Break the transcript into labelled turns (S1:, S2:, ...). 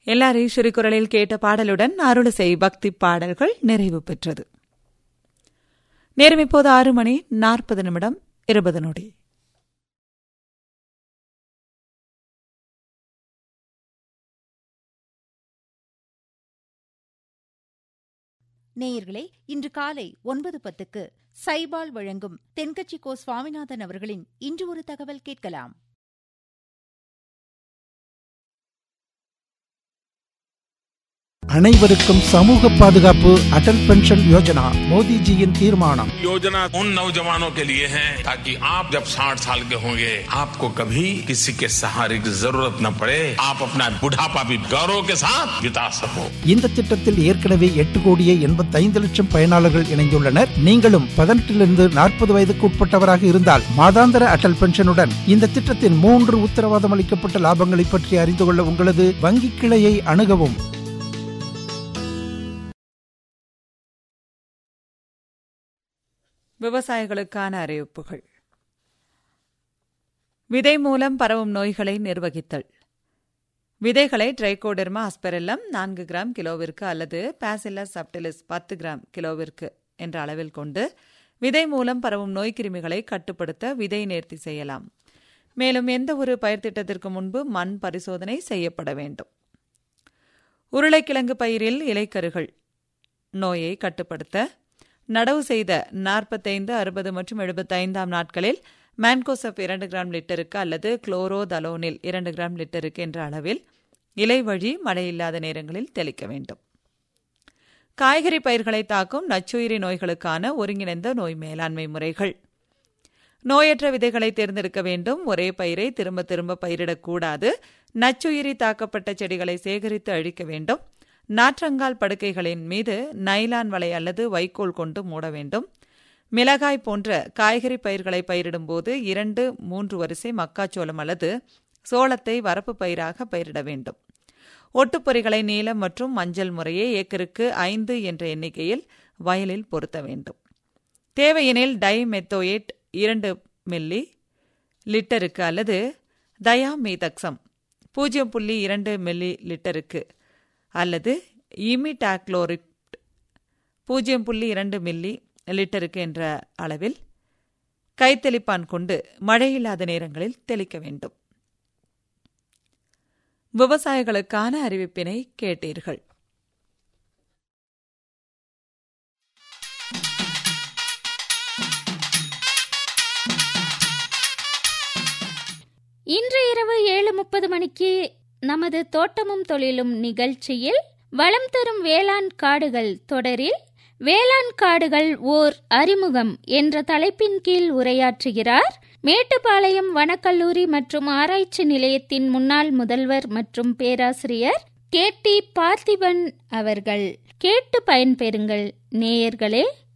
S1: எல்லார் ஈஸ்வரி குரலில் கேட்ட பாடலுடன் அருளசை பக்தி பாடல்கள் நிறைவு பெற்றது நேரம் இப்போது ஆறு மணி நாற்பது நிமிடம் இருபது நொடி
S2: நேயர்களே இன்று காலை ஒன்பது பத்துக்கு சைபால் வழங்கும் தென்கட்சி கோ சுவாமிநாதன் அவர்களின் இன்று ஒரு தகவல் கேட்கலாம்
S3: அனைவருக்கும் சமூக பாதுகாப்பு அடல் பென்ஷன் யோஜனா மோடிஜியின் தீர்மானம்
S4: योजना उन नौजवानों के लिए है ताकि आप जब 60 साल के होंगे आपको कभी किसी के सहारे की जरूरत न पड़े आप अपना बुढ़ापा भी गौरव के साथ बिता सको
S3: இந்த திட்டத்தில் ஏற்கனவே எட்டு கோடியே எண்பத்தைந்து லட்சம் பயனாளர்கள் இணைந்துள்ளனர் நீங்களும் பதினெட்டிலிருந்து நாற்பது வயதுக்கு உட்பட்டவராக இருந்தால் மாதாந்திர அடல் பென்ஷனுடன் இந்த திட்டத்தின் மூன்று உத்தரவாதம் அளிக்கப்பட்ட லாபங்களை பற்றி அறிந்து கொள்ள உங்களது வங்கி கிளையை அணுகவும்
S1: விவசாயிகளுக்கான அறிவிப்புகள் விதை மூலம் பரவும் நோய்களை நிர்வகித்தல் விதைகளை ட்ரைகோடெர்மா அஸ்பெரெல்லம் நான்கு கிராம் கிலோவிற்கு அல்லது பாசில்லஸ் சப்டிலிஸ் பத்து கிராம் கிலோவிற்கு என்ற அளவில் கொண்டு விதை மூலம் பரவும் நோய்க்கிருமிகளை கட்டுப்படுத்த விதை நேர்த்தி செய்யலாம் மேலும் எந்த ஒரு பயிர் திட்டத்திற்கு முன்பு மண் பரிசோதனை செய்யப்பட வேண்டும் உருளைக்கிழங்கு பயிரில் இலைக்கருகள் நோயை கட்டுப்படுத்த நடவு செய்த நாற்பத்தைந்து அறுபது மற்றும் எழுபத்தைந்தாம் நாட்களில் மேன்கோசப் இரண்டு கிராம் லிட்டருக்கு அல்லது குளோரோதலோனில் இரண்டு கிராம் லிட்டருக்கு என்ற அளவில் இலை வழி மழையில்லாத நேரங்களில் தெளிக்க வேண்டும் காய்கறி பயிர்களை தாக்கும் நச்சுயிரி நோய்களுக்கான ஒருங்கிணைந்த நோய் மேலாண்மை முறைகள் நோயற்ற விதைகளை தேர்ந்தெடுக்க வேண்டும் ஒரே பயிரை திரும்ப திரும்ப பயிரிடக்கூடாது நச்சுயிரி தாக்கப்பட்ட செடிகளை சேகரித்து அழிக்க வேண்டும் நாற்றங்கால் படுக்கைகளின் மீது நைலான் வலை அல்லது வைக்கோல் கொண்டு மூட வேண்டும் மிளகாய் போன்ற காய்கறி பயிர்களை பயிரிடும்போது இரண்டு மூன்று வரிசை மக்காச்சோளம் அல்லது சோளத்தை வரப்பு பயிராக பயிரிட வேண்டும் ஒட்டுப்பொறிகளை நீலம் மற்றும் மஞ்சள் முறையே ஏக்கருக்கு ஐந்து என்ற எண்ணிக்கையில் வயலில் பொருத்த வேண்டும் தேவையெனில் டைமெத்தோயேட் இரண்டு மில்லி லிட்டருக்கு அல்லது தயாமீதக்சம் பூஜ்ஜியம் புள்ளி இரண்டு மில்லி லிட்டருக்கு அல்லது இமிடாக்ளோரிட் பூஜ்ஜியம் புள்ளி இரண்டு மில்லி லிட்டருக்கு என்ற அளவில் கைத்தெளிப்பான் கொண்டு மழையில்லாத நேரங்களில் தெளிக்க வேண்டும் விவசாயிகளுக்கான அறிவிப்பினை கேட்டீர்கள்
S5: இன்று இரவு ஏழு முப்பது மணிக்கு நமது தோட்டமும் தொழிலும் நிகழ்ச்சியில் வளம் தரும் வேளாண் காடுகள் தொடரில் வேளாண் காடுகள் ஓர் அறிமுகம் என்ற தலைப்பின் கீழ் உரையாற்றுகிறார் மேட்டுப்பாளையம் வனக்கல்லூரி மற்றும் ஆராய்ச்சி நிலையத்தின் முன்னாள் முதல்வர் மற்றும் பேராசிரியர் கே டி பார்த்திபன் அவர்கள் கேட்டு பயன்பெறுங்கள் நேயர்களே